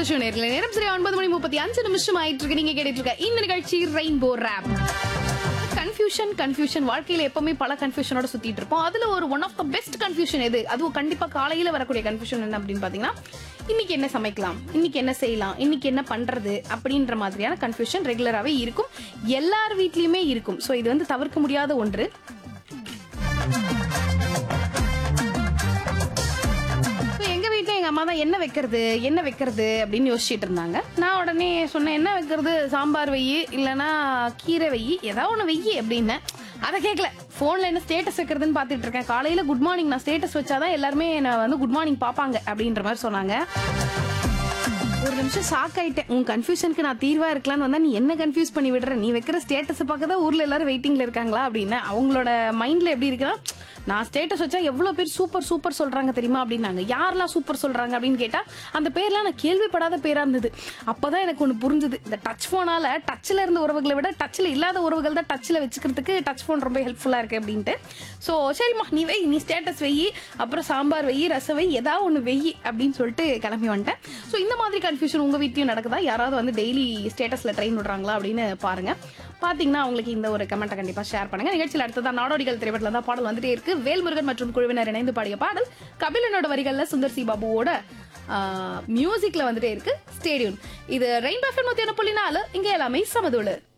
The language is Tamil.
ஷோ நேரில் நேரம் சரி ஒன்பது மணி முப்பத்தி அஞ்சு நிமிஷம் ஆயிட்டு இருக்கு நீங்க கேட்டுட்டு இருக்க இந்த நிகழ்ச்சி ரெயின்போ ரேப் கன்ஃபியூஷன் கன்ஃபியூஷன் வாழ்க்கையில எப்பவுமே பல கன்ஃபியூஷனோட சுத்திட்டு இருப்போம் அதுல ஒரு one of the best confusion எது அதுவும் கண்டிப்பா காலையில வரக்கூடிய கன்ஃபியூஷன் என்ன அப்படின்னு பாத்தீங்கன்னா இன்னைக்கு என்ன சமைக்கலாம் இன்னைக்கு என்ன செய்யலாம் இன்னைக்கு என்ன பண்றது அப்படின்ற மாதிரியான கன்ஃபியூஷன் ரெகுலராகவே இருக்கும் எல்லார் வீட்லயுமே இருக்கும் ஸோ இது வந்து தவிர்க்க முடியாத ஒன்று இப்போ எங்க வீட்ல எங்க அம்மா தான் என்ன வைக்கிறது என்ன வைக்கிறது அப்படின்னு யோசிச்சுட்டு இருந்தாங்க நான் உடனே சொன்னேன் என்ன வைக்கிறது சாம்பார் வெயி இல்லைன்னா கீரை வெயி ஏதாவது ஒன்று வெயி அப்படின்னு அதை கேட்கல ஃபோனில் என்ன ஸ்டேட்டஸ் வைக்கிறதுன்னு பார்த்துட்டு இருக்கேன் காலையில் குட் மார்னிங் நான் ஸ்டேட்டஸ் வச்சாதான் எல்லாருமே என்ன வந்து குட் மார்னிங் பார்ப்பாங்க அப்படின்ற மாதிரி சொன்னாங்க ஒரு நிமிஷம் ஷாக் ஆயிட்டேன் உன் கன்ஃபியூஷனுக்கு நான் தீர்வா இருக்கலாம்னு வந்தா நீ என்ன கன்ஃபியூஸ் பண்ணி விடுற நீ வைக்கிற ஸ்டேட்டஸ் பார்க்க தான் ஊர்ல எல்லாரும் வெயிட்டிங்ல இருக்காங்களா அப்படின்னு அவங்களோட மைண்ட்ல எப்படி இருக்குன்னா நான் ஸ்டேட்டஸ் வச்சா எவ்வளவு பேர் சூப்பர் சூப்பர் சொல்றாங்க தெரியுமா அப்படின்னாங்க யாரெல்லாம் சூப்பர் சொல்றாங்க அப்படின்னு கேட்டா அந்த பேர்லாம் நான் கேள்விப்படாத பேரா இருந்தது அப்பதான் எனக்கு ஒண்ணு புரிஞ்சுது இந்த டச் போனால டச்ல இருந்த உறவுகளை விட டச்ல இல்லாத உறவுகள் தான் டச்ல வச்சுக்கிறதுக்கு டச் போன் ரொம்ப ஹெல்ப்ஃபுல்லா இருக்கு அப்படின்ட்டு ஸோ சரிம்மா நீ வெய் நீ ஸ்டேட்டஸ் வெயி அப்புறம் சாம்பார் வெயி ரசம் வெயி ஏதாவது ஒன்று வெயி அப்படின்னு சொல்லிட்டு கிளம்பி வந்துட்டேன் ஸோ இந்த மாதிரி கன்ஃபியூஷன் உங்க வீட்லயும் நடக்குதா யாராவது வந்து டெய்லி ஸ்டேட்டஸ்ல ட்ரெயின் விடுறாங்களா அப்படின்னு பாருங்க பாத்தீங்கன்னா அவங்களுக்கு இந்த ஒரு கமெண்ட்டை கண்டிப்பா ஷேர் பண்ணுங்க நிகழ்ச்சியில் அடுத்ததான் நாடோடிகள் திரைப்படத்தில் தான் பாடல் வந்துட்டே இருக்கு வேல்முருகன் மற்றும் குழுவினர் இணைந்து பாடிய பாடல் கபிலனோட வரிகள்ல சுந்தர் சி பாபுவோட மியூசிக்ல வந்துட்டே இருக்கு ஸ்டேடியம் இது ரெயின் பஃபன் நூத்தி ஒன்று புள்ளி நாலு இங்க எல்லாமே சமதோடு